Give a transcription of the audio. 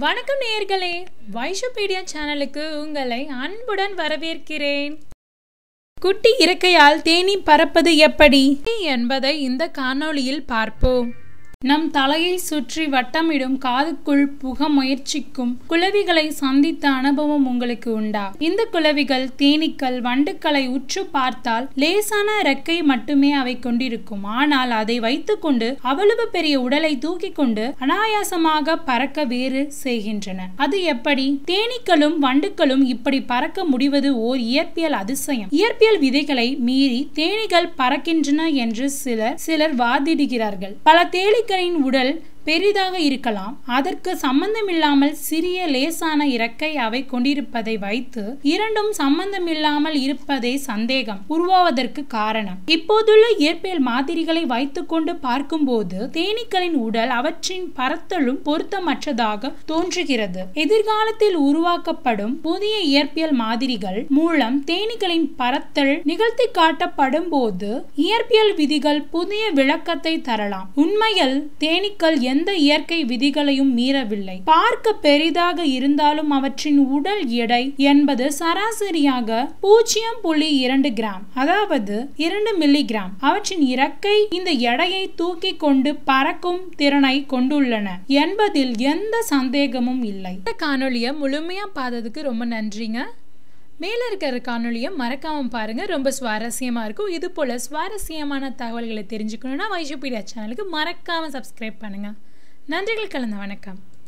வணக்கம் நேயர்களே வைஷோபீடியா சேனலுக்கு உங்களை அன்புடன் வரவேற்கிறேன் குட்டி இறக்கையால் தேனி பறப்பது எப்படி என்பதை இந்த காணொளியில் பார்ப்போம் நம் தலையை சுற்றி வட்டமிடும் காதுக்குள் புக முயற்சிக்கும் குளவிகளை சந்தித்த அனுபவம் உங்களுக்கு உண்டா இந்த குளவிகள் தேனீக்கள் வண்டுக்களை உற்று பார்த்தால் லேசான ரெக்கை மட்டுமே அவை கொண்டிருக்கும் ஆனால் அதை வைத்துக்கொண்டு அவ்வளவு பெரிய உடலை தூக்கி கொண்டு அனாயாசமாக பறக்க வேறு செய்கின்றன அது எப்படி தேனீக்களும் வண்டுக்களும் இப்படி பறக்க முடிவது ஓர் இயற்பியல் அதிசயம் இயற்பியல் விதைகளை மீறி தேனீகள் பறக்கின்றன என்று சிலர் சிலர் வாதிடுகிறார்கள் பல தேனீக்களின் உடல் பெரிதாக இருக்கலாம் அதற்கு சம்பந்தமில்லாமல் சிறிய லேசான இறக்கை அவை கொண்டிருப்பதை வைத்து இரண்டும் சம்பந்தமில்லாமல் இருப்பதே சந்தேகம் உருவாவதற்கு காரணம் இப்போதுள்ள இயற்பியல் மாதிரிகளை வைத்துக்கொண்டு பார்க்கும்போது தேனீக்களின் உடல் அவற்றின் பறத்தலும் பொருத்தமற்றதாக தோன்றுகிறது எதிர்காலத்தில் உருவாக்கப்படும் புதிய இயற்பியல் மாதிரிகள் மூலம் தேனீக்களின் பறத்தல் நிகழ்த்தி காட்டப்படும் போது இயற்பியல் விதிகள் புதிய விளக்கத்தை தரலாம் உண்மையில் தேனீக்கள் எந்த இயற்கை விதிகளையும் மீறவில்லை பார்க்க பெரிதாக இருந்தாலும் அவற்றின் உடல் எடை என்பது சராசரியாக பூஜ்ஜியம் புள்ளி இரண்டு கிராம் அதாவது இரண்டு மில்லிகிராம் அவற்றின் இறக்கை இந்த எடையை தூக்கி கொண்டு பறக்கும் திறனை கொண்டுள்ளன என்பதில் எந்த சந்தேகமும் இல்லை இந்த காணொலியை முழுமையா பார்த்ததுக்கு ரொம்ப நன்றிங்க மேலே இருக்கிற காணொலியை மறக்காமல் பாருங்கள் ரொம்ப சுவாரஸ்யமாக இருக்கும் இது போல் சுவாரஸ்யமான தகவல்களை தெரிஞ்சுக்கணுன்னா வைஷோபீடியா சேனலுக்கு மறக்காமல் சப்ஸ்கிரைப் பண்ணுங்கள் நன்றிகள் கலந்த வணக்கம்